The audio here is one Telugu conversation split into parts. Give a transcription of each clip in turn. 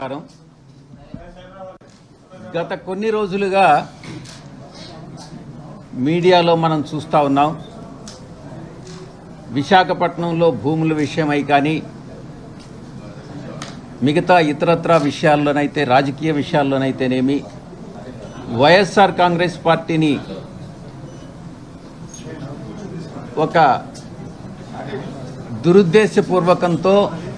నమస్కారం గత కొన్ని రోజులుగా మీడియాలో మనం చూస్తూ ఉన్నాం విశాఖపట్నంలో భూముల విషయమై కానీ మిగతా ఇతరత్రా విషయాల్లోనైతే రాజకీయ విషయాల్లోనైతేనేమి వైఎస్ఆర్ కాంగ్రెస్ పార్టీని ఒక దురుద్దేశపూర్వకంతో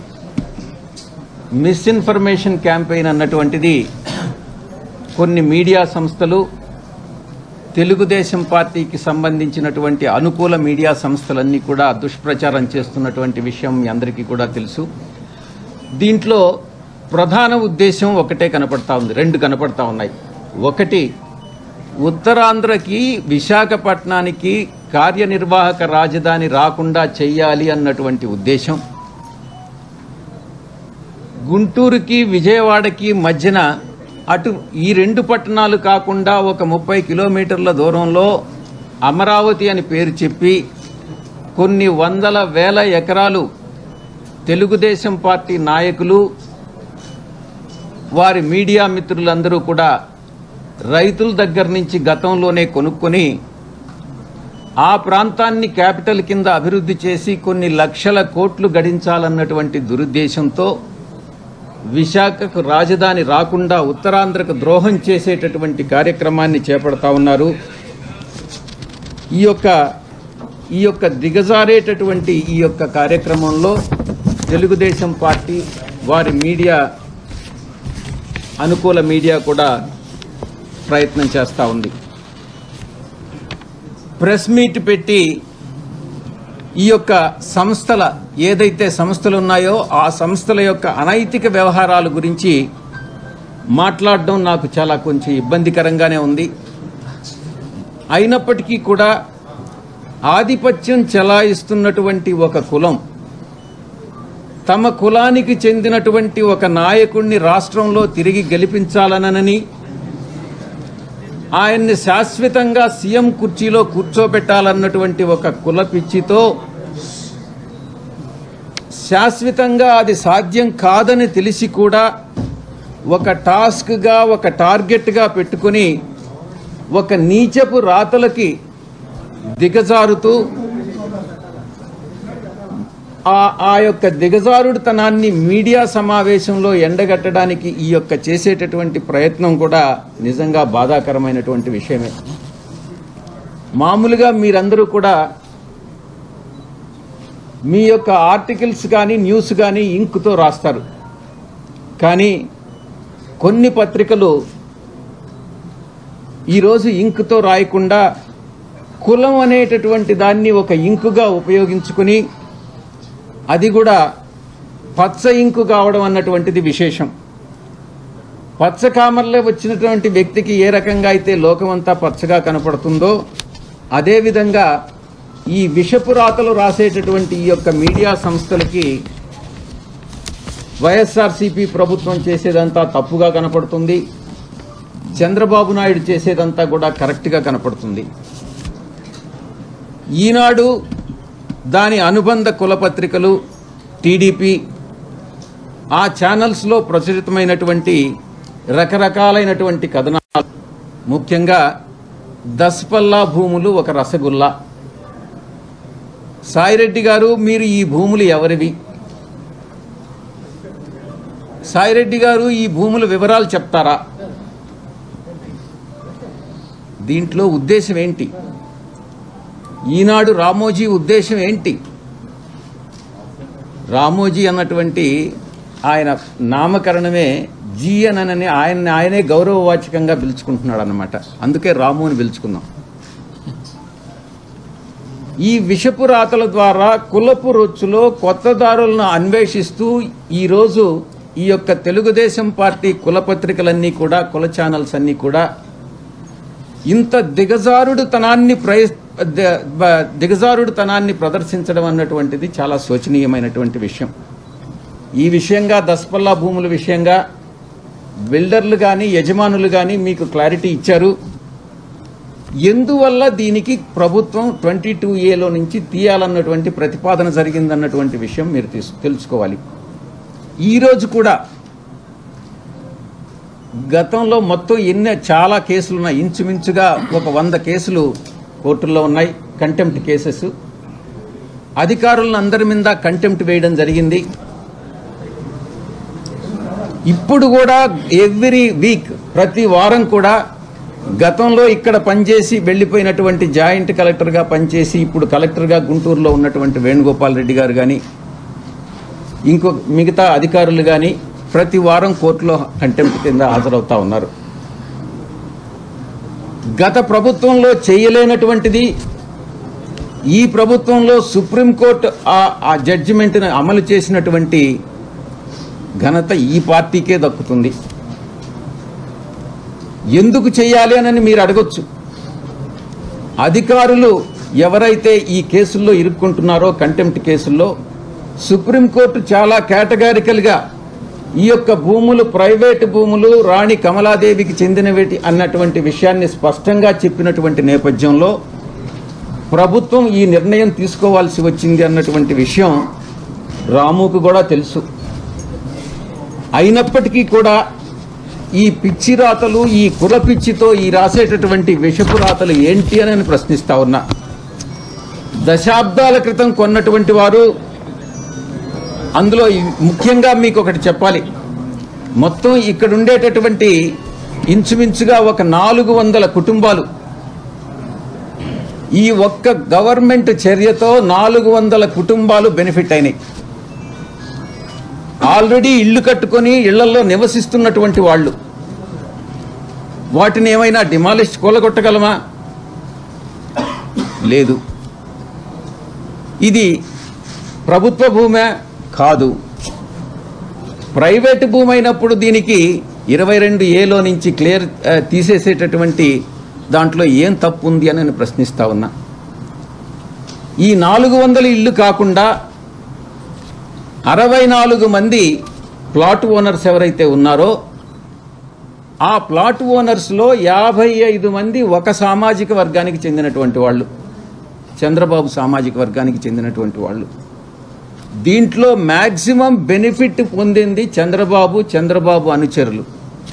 మిస్ఇన్ఫర్మేషన్ క్యాంపెయిన్ అన్నటువంటిది కొన్ని మీడియా సంస్థలు తెలుగుదేశం పార్టీకి సంబంధించినటువంటి అనుకూల మీడియా సంస్థలన్నీ కూడా దుష్ప్రచారం చేస్తున్నటువంటి విషయం మీ అందరికీ కూడా తెలుసు దీంట్లో ప్రధాన ఉద్దేశం ఒకటే కనపడతా ఉంది రెండు కనపడతా ఉన్నాయి ఒకటి ఉత్తరాంధ్రకి విశాఖపట్నానికి కార్యనిర్వాహక రాజధాని రాకుండా చెయ్యాలి అన్నటువంటి ఉద్దేశం గుంటూరుకి విజయవాడకి మధ్యన అటు ఈ రెండు పట్టణాలు కాకుండా ఒక ముప్పై కిలోమీటర్ల దూరంలో అమరావతి అని పేరు చెప్పి కొన్ని వందల వేల ఎకరాలు తెలుగుదేశం పార్టీ నాయకులు వారి మీడియా మిత్రులందరూ కూడా రైతుల దగ్గర నుంచి గతంలోనే కొనుక్కొని ఆ ప్రాంతాన్ని క్యాపిటల్ కింద అభివృద్ధి చేసి కొన్ని లక్షల కోట్లు గడించాలన్నటువంటి దురుద్దేశంతో విశాఖకు రాజధాని రాకుండా ఉత్తరాంధ్రకు ద్రోహం చేసేటటువంటి కార్యక్రమాన్ని చేపడతా ఉన్నారు ఈ యొక్క ఈ యొక్క దిగజారేటటువంటి ఈ యొక్క కార్యక్రమంలో తెలుగుదేశం పార్టీ వారి మీడియా అనుకూల మీడియా కూడా ప్రయత్నం చేస్తూ ఉంది ప్రెస్ మీట్ పెట్టి ఈ యొక్క సంస్థల ఏదైతే సంస్థలు ఉన్నాయో ఆ సంస్థల యొక్క అనైతిక వ్యవహారాల గురించి మాట్లాడడం నాకు చాలా కొంచెం ఇబ్బందికరంగానే ఉంది అయినప్పటికీ కూడా ఆధిపత్యం చెలాయిస్తున్నటువంటి ఒక కులం తమ కులానికి చెందినటువంటి ఒక నాయకుణ్ణి రాష్ట్రంలో తిరిగి గెలిపించాలనని ఆయన్ని శాశ్వతంగా సీఎం కుర్చీలో కూర్చోబెట్టాలన్నటువంటి ఒక కుల పిచ్చితో శాశ్వతంగా అది సాధ్యం కాదని తెలిసి కూడా ఒక టాస్క్గా ఒక టార్గెట్గా పెట్టుకుని ఒక నీచపు రాతలకి దిగజారుతూ ఆ ఆ యొక్క దిగజారుడుతనాన్ని మీడియా సమావేశంలో ఎండగట్టడానికి ఈ యొక్క చేసేటటువంటి ప్రయత్నం కూడా నిజంగా బాధాకరమైనటువంటి విషయమే మామూలుగా మీరందరూ కూడా మీ యొక్క ఆర్టికల్స్ కానీ న్యూస్ కానీ ఇంకుతో రాస్తారు కానీ కొన్ని పత్రికలు ఈరోజు ఇంకుతో రాయకుండా కులం అనేటటువంటి దాన్ని ఒక ఇంకుగా ఉపయోగించుకుని అది కూడా పచ్చ ఇంకు కావడం అన్నటువంటిది విశేషం పచ్చ కామర్లో వచ్చినటువంటి వ్యక్తికి ఏ రకంగా అయితే లోకమంతా పచ్చగా కనపడుతుందో అదేవిధంగా ఈ విషపు రాతలు రాసేటటువంటి ఈ యొక్క మీడియా సంస్థలకి వైఎస్ఆర్సీపీ ప్రభుత్వం చేసేదంతా తప్పుగా కనపడుతుంది చంద్రబాబు నాయుడు చేసేదంతా కూడా కరెక్ట్గా కనపడుతుంది ఈనాడు దాని అనుబంధ కులపత్రికలు టీడీపీ ఆ ఛానల్స్లో ప్రచురితమైనటువంటి రకరకాలైనటువంటి కథనాలు ముఖ్యంగా దస్పల్లా భూములు ఒక రసగుల్లా సాయిరెడ్డి గారు మీరు ఈ భూములు ఎవరివి సాయిరెడ్డి గారు ఈ భూముల వివరాలు చెప్తారా దీంట్లో ఉద్దేశం ఏంటి ఈనాడు రామోజీ ఉద్దేశం ఏంటి రామోజీ అన్నటువంటి ఆయన నామకరణమే జీఎన్ అని ఆయన ఆయనే గౌరవవాచకంగా పిలుచుకుంటున్నాడు అన్నమాట అందుకే రాము అని పిలుచుకున్నాం ఈ విషపు రాతల ద్వారా కులపు రొచ్చులో కొత్త దారులను అన్వేషిస్తూ ఈరోజు ఈ యొక్క తెలుగుదేశం పార్టీ కుల పత్రికలన్నీ కూడా కుల ఛానల్స్ అన్నీ కూడా ఇంత దిగజారుడుతనాన్ని ప్రయ ద- బ- దిగజారుడుతనాన్ని ప్రదర్శించడం అన్నటువంటిది చాలా శోచనీయమైనటువంటి విషయం ఈ విషయంగా దస్పల్లా భూముల విషయంగా బిల్డర్లు కానీ యజమానులు కానీ మీకు క్లారిటీ ఇచ్చారు ఎందువల్ల దీనికి ప్రభుత్వం ట్వంటీ టూ ఏలో నుంచి తీయాలన్నటువంటి ప్రతిపాదన జరిగిందన్నటువంటి విషయం మీరు తీసు తెలుసుకోవాలి ఈరోజు కూడా గతంలో మొత్తం ఎన్ని చాలా కేసులు ఉన్నాయి ఇంచుమించుగా ఒక వంద కేసులు కోర్టుల్లో ఉన్నాయి కంటెంప్ట్ కేసెస్ అధికారులను అందరి మీద కంటెంప్ట్ వేయడం జరిగింది ఇప్పుడు కూడా ఎవ్రీ వీక్ ప్రతి వారం కూడా గతంలో ఇక్కడ పనిచేసి వెళ్ళిపోయినటువంటి జాయింట్ కలెక్టర్గా పనిచేసి ఇప్పుడు కలెక్టర్గా గుంటూరులో ఉన్నటువంటి వేణుగోపాల్ రెడ్డి గారు కానీ ఇంకో మిగతా అధికారులు కానీ ప్రతి వారం కోర్టులో కంటెంప్ట్ కింద హాజరవుతా ఉన్నారు గత ప్రభుత్వంలో చేయలేనటువంటిది ఈ ప్రభుత్వంలో సుప్రీంకోర్టు ఆ ఆ జడ్జిమెంట్ని అమలు చేసినటువంటి ఘనత ఈ పార్టీకే దక్కుతుంది ఎందుకు చేయాలి అని మీరు అడగొచ్చు అధికారులు ఎవరైతే ఈ కేసుల్లో ఇరుక్కుంటున్నారో కంటెంప్ట్ కేసుల్లో సుప్రీంకోర్టు చాలా కేటగారికల్గా ఈ యొక్క భూములు ప్రైవేటు భూములు రాణి కమలాదేవికి చెందినవి అన్నటువంటి విషయాన్ని స్పష్టంగా చెప్పినటువంటి నేపథ్యంలో ప్రభుత్వం ఈ నిర్ణయం తీసుకోవాల్సి వచ్చింది అన్నటువంటి విషయం రాముకు కూడా తెలుసు అయినప్పటికీ కూడా ఈ పిచ్చి రాతలు ఈ కుల పిచ్చితో ఈ రాసేటటువంటి విషపు రాతలు ఏంటి అని నేను ప్రశ్నిస్తా ఉన్నా దశాబ్దాల క్రితం కొన్నటువంటి వారు అందులో ఈ- ముఖ్యంగా మీకు ఒకటి చెప్పాలి మొత్తం ఇక్కడ ఉండేటటువంటి ఇంచుమించుగా ఒక నాలుగు వందల కుటుంబాలు ఈ ఒక్క గవర్నమెంట్ చర్యతో నాలుగు వందల కుటుంబాలు బెనిఫిట్ అయినాయి ఆల్రెడీ ఇల్లు కట్టుకొని ఇళ్లలో నివసిస్తున్నటువంటి వాళ్ళు వాటిని ఏమైనా డిమాలిష్ కూలగొట్టగలమా లేదు ఇది ప్రభుత్వ భూమే కాదు ప్రైవేట్ భూమి అయినప్పుడు దీనికి ఇరవై రెండు ఏలో నుంచి క్లియర్ ఆ, తీసేసేటటువంటి దాంట్లో ఏం తప్పు ఉంది అని నేను ప్రశ్నిస్తా ఉన్నా ఈ నాలుగు వందల ఇల్లు కాకుండా అరవై నాలుగు మంది ప్లాట్ ఓనర్స్ ఎవరైతే ఉన్నారో ఆ ప్లాట్ ఓనర్స్లో యాభై ఐదు మంది ఒక సామాజిక వర్గానికి చెందినటువంటి వాళ్ళు చంద్రబాబు సామాజిక వర్గానికి చెందినటువంటి వాళ్ళు దీంట్లో మ్యాక్సిమం బెనిఫిట్ పొందింది చంద్రబాబు చంద్రబాబు అనుచరులు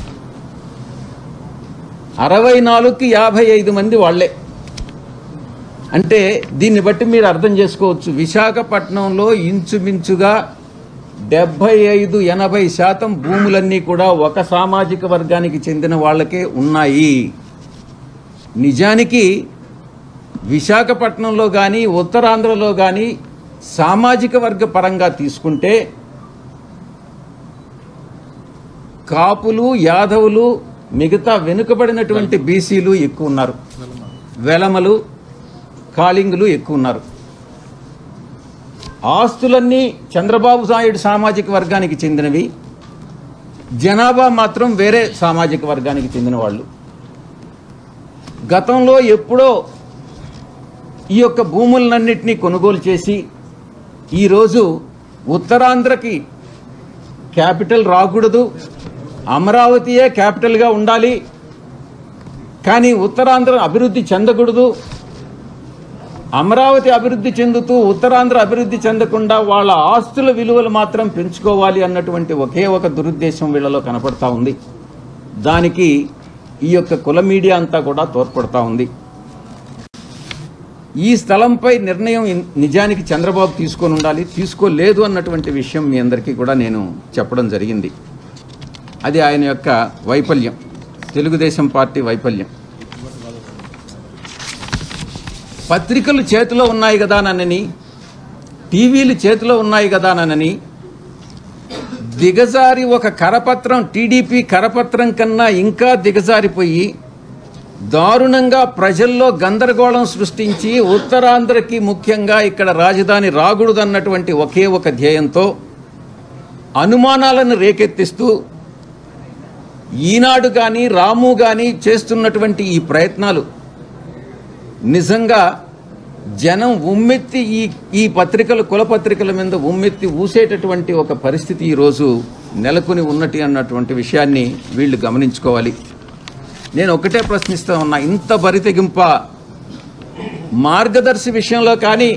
అరవై నాలుగుకి యాభై ఐదు మంది వాళ్ళే అంటే దీన్ని బట్టి మీరు అర్థం చేసుకోవచ్చు విశాఖపట్నంలో ఇంచుమించుగా డెబ్బై ఐదు ఎనభై శాతం భూములన్నీ కూడా ఒక సామాజిక వర్గానికి చెందిన వాళ్ళకే ఉన్నాయి నిజానికి విశాఖపట్నంలో కానీ ఉత్తరాంధ్రలో కానీ సామాజిక వర్గ పరంగా తీసుకుంటే కాపులు యాదవులు మిగతా వెనుకబడినటువంటి బీసీలు ఎక్కువ ఉన్నారు వెలమలు కాళింగులు ఎక్కువ ఉన్నారు ఆస్తులన్నీ చంద్రబాబు నాయుడు సామాజిక వర్గానికి చెందినవి జనాభా మాత్రం వేరే సామాజిక వర్గానికి చెందిన వాళ్ళు గతంలో ఎప్పుడో ఈ యొక్క భూములన్నింటినీ కొనుగోలు చేసి ఈరోజు ఉత్తరాంధ్రకి క్యాపిటల్ రాకూడదు అమరావతియే క్యాపిటల్గా ఉండాలి కానీ ఉత్తరాంధ్ర అభివృద్ధి చెందకూడదు అమరావతి అభివృద్ధి చెందుతూ ఉత్తరాంధ్ర అభివృద్ధి చెందకుండా వాళ్ళ ఆస్తుల విలువలు మాత్రం పెంచుకోవాలి అన్నటువంటి ఒకే ఒక దురుద్దేశం వీళ్ళలో కనపడతా ఉంది దానికి ఈ యొక్క కుల మీడియా అంతా కూడా తోడ్పడతా ఉంది ఈ స్థలంపై నిర్ణయం ఇన్- నిజానికి చంద్రబాబు తీసుకొని ఉండాలి తీసుకోలేదు అన్నటువంటి విషయం మీ అందరికీ కూడా నేను చెప్పడం జరిగింది అది ఆయన యొక్క వైఫల్యం తెలుగుదేశం పార్టీ వైఫల్యం పత్రికలు చేతిలో ఉన్నాయి కదా నన్నని టీవీలు చేతిలో ఉన్నాయి కదా నన్నని దిగజారి ఒక కరపత్రం టీడీపీ కరపత్రం కన్నా ఇంకా దిగజారిపోయి దారుణంగా ప్రజల్లో గందరగోళం సృష్టించి ఉత్తరాంధ్రకి ముఖ్యంగా ఇక్కడ రాజధాని రాకూడదన్నటువంటి ఒకే ఒక ధ్యేయంతో అనుమానాలను రేకెత్తిస్తూ ఈనాడు కానీ రాము కానీ చేస్తున్నటువంటి ఈ ప్రయత్నాలు నిజంగా జనం ఉమ్మెత్తి ఈ ఈ పత్రికలు కుల పత్రికల మీద ఉమ్మెత్తి ఊసేటటువంటి ఒక పరిస్థితి ఈరోజు నెలకొని ఉన్నటి అన్నటువంటి విషయాన్ని వీళ్ళు గమనించుకోవాలి నేను ఒకటే ప్రశ్నిస్తా ఉన్నా ఇంత బరితెగింప మార్గదర్శి విషయంలో కానీ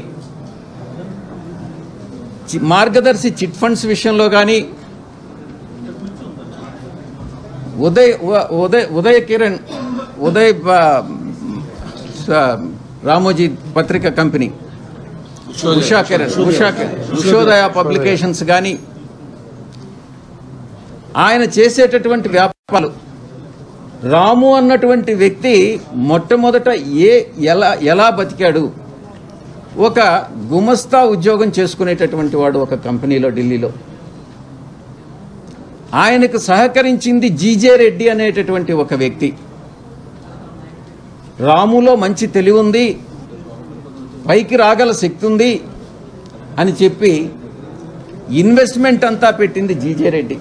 చి- మార్గదర్శి చిట్ ఫండ్స్ విషయంలో కానీ ఉదయ్ ఉ- ఉదయ్ ఉదయ్ కిరణ్ ఉదయ్ బ- స- రామోజీ పత్రిక కంపెనీ ఉషా కిరణ్ ఉషా కిరణ్ ఉషోదయ పబ్లికేషన్స్ కానీ ఆయన చేసేటటువంటి వ్యాపారాలు రాము అన్నటువంటి వ్యక్తి మొట్టమొదట ఏ ఎలా ఎలా బతికాడు ఒక గుమస్తా ఉద్యోగం చేసుకునేటటువంటి వాడు ఒక కంపెనీలో ఢిల్లీలో ఆయనకు సహకరించింది జీజే రెడ్డి అనేటటువంటి ఒక వ్యక్తి రాములో మంచి తెలివి ఉంది పైకి రాగల శక్తి ఉంది అని చెప్పి ఇన్వెస్ట్మెంట్ అంతా పెట్టింది జీజే రెడ్డి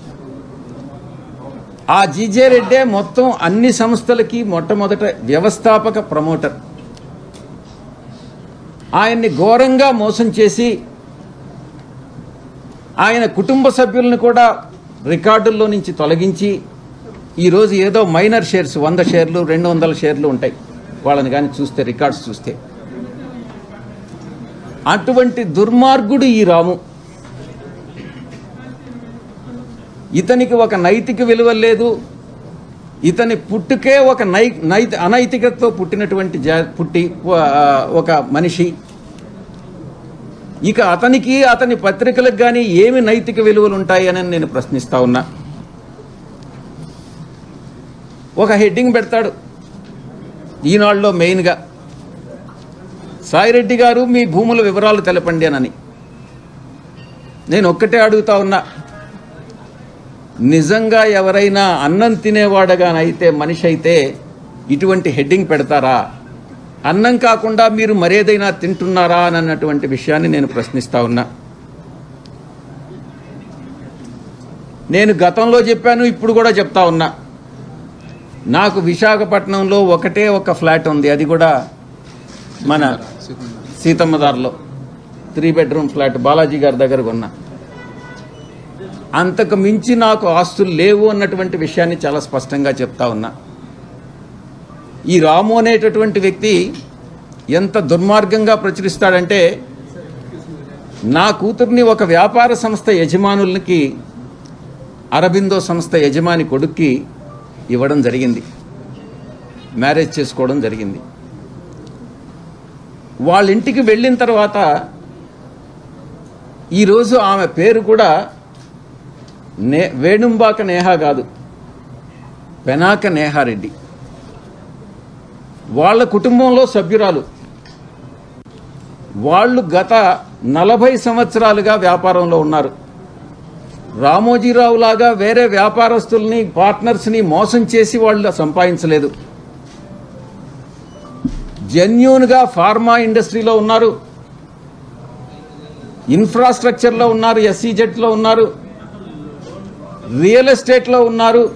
ఆ జీజే రెడ్డే మొత్తం అన్ని సంస్థలకి మొట్టమొదట వ్యవస్థాపక ప్రమోటర్ ఆయన్ని ఘోరంగా మోసం చేసి ఆయన కుటుంబ సభ్యులను కూడా రికార్డుల్లో నుంచి తొలగించి ఈరోజు ఏదో మైనర్ షేర్స్ వంద షేర్లు రెండు వందల షేర్లు ఉంటాయి వాళ్ళని కానీ చూస్తే రికార్డ్స్ చూస్తే అటువంటి దుర్మార్గుడు ఈ రాము ఇతనికి ఒక నైతిక విలువ లేదు ఇతని పుట్టుకే ఒక నై నైతి అనైతికతతో పుట్టినటువంటి జా పుట్టి ఆ, ఒక మనిషి ఇక అతనికి అతని పత్రికలకు కానీ ఏమి నైతిక విలువలు ఉంటాయని నేను ప్రశ్నిస్తా ఉన్నా ఒక హెడ్డింగ్ పెడతాడు ఈనాడులో మెయిన్గా సాయిరెడ్డి గారు మీ భూముల వివరాలు తెలపండి అనని నేను ఒక్కటే అడుగుతా ఉన్నా నిజంగా ఎవరైనా అన్నం తినేవాడగానైతే మనిషి అయితే ఇటువంటి హెడ్డింగ్ పెడతారా అన్నం కాకుండా మీరు మరేదైనా తింటున్నారా అని అన్నటువంటి విషయాన్ని నేను ప్రశ్నిస్తా ఉన్నా నేను గతంలో చెప్పాను ఇప్పుడు కూడా చెప్తా ఉన్నా నాకు విశాఖపట్నంలో ఒకటే ఒక ఫ్లాట్ ఉంది అది కూడా మన సీతమ్మదార్లో త్రీ బెడ్రూమ్ ఫ్లాట్ బాలాజీ గారి దగ్గర కొన్నా అంతకు మించి నాకు ఆస్తులు లేవు అన్నటువంటి విషయాన్ని చాలా స్పష్టంగా చెప్తా ఉన్నా ఈ రాము అనేటటువంటి వ్యక్తి ఎంత దుర్మార్గంగా ప్రచురిస్తాడంటే నా కూతుర్ని ఒక వ్యాపార సంస్థ యజమానులకి అరబిందో సంస్థ యజమాని కొడుక్కి ఇవ్వడం జరిగింది మ్యారేజ్ చేసుకోవడం జరిగింది వాళ్ళ ఇంటికి వెళ్ళిన తర్వాత ఈరోజు ఆమె పేరు కూడా నే వేణుంబాక నేహ కాదు పెనాక నేహారెడ్డి వాళ్ళ కుటుంబంలో సభ్యురాలు వాళ్ళు గత నలభై సంవత్సరాలుగా వ్యాపారంలో ఉన్నారు రామోజీరావు లాగా వేరే వ్యాపారస్తుల్ని పార్ట్నర్స్ని మోసం చేసి వాళ్ళు సంపాదించలేదు జెన్యూన్గా ఫార్మా ఇండస్ట్రీలో ఉన్నారు ఇన్ఫ్రాస్ట్రక్చర్లో ఉన్నారు ఎస్సీజెట్లో ఉన్నారు రియల్ ఎస్టేట్లో ఉన్నారు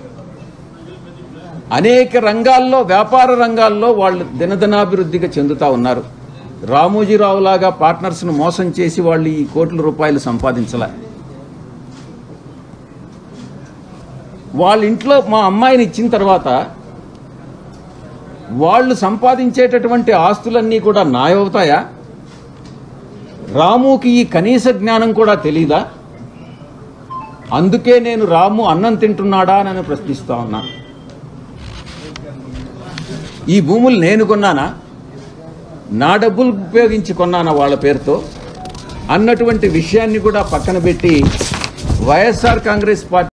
అనేక రంగాల్లో వ్యాపార రంగాల్లో వాళ్ళు దినదినాభివృద్ధిగా చెందుతా ఉన్నారు రామోజీరావు లాగా పార్ట్నర్స్ను మోసం చేసి వాళ్ళు ఈ కోట్ల రూపాయలు సంపాదించలే వాళ్ళ ఇంట్లో మా అమ్మాయిని ఇచ్చిన తర్వాత వాళ్ళు సంపాదించేటటువంటి ఆస్తులన్నీ కూడా నాయవుతాయా రాముకి ఈ కనీస జ్ఞానం కూడా తెలీదా అందుకే నేను రాము అన్నం తింటున్నాడా అని ప్రశ్నిస్తా ఉన్నా ఈ భూములు నేను కొన్నానా నా డబ్బులు ఉపయోగించి కొన్నానా వాళ్ళ పేరుతో అన్నటువంటి విషయాన్ని కూడా పక్కన పెట్టి వైఎస్ఆర్ కాంగ్రెస్ పార్టీ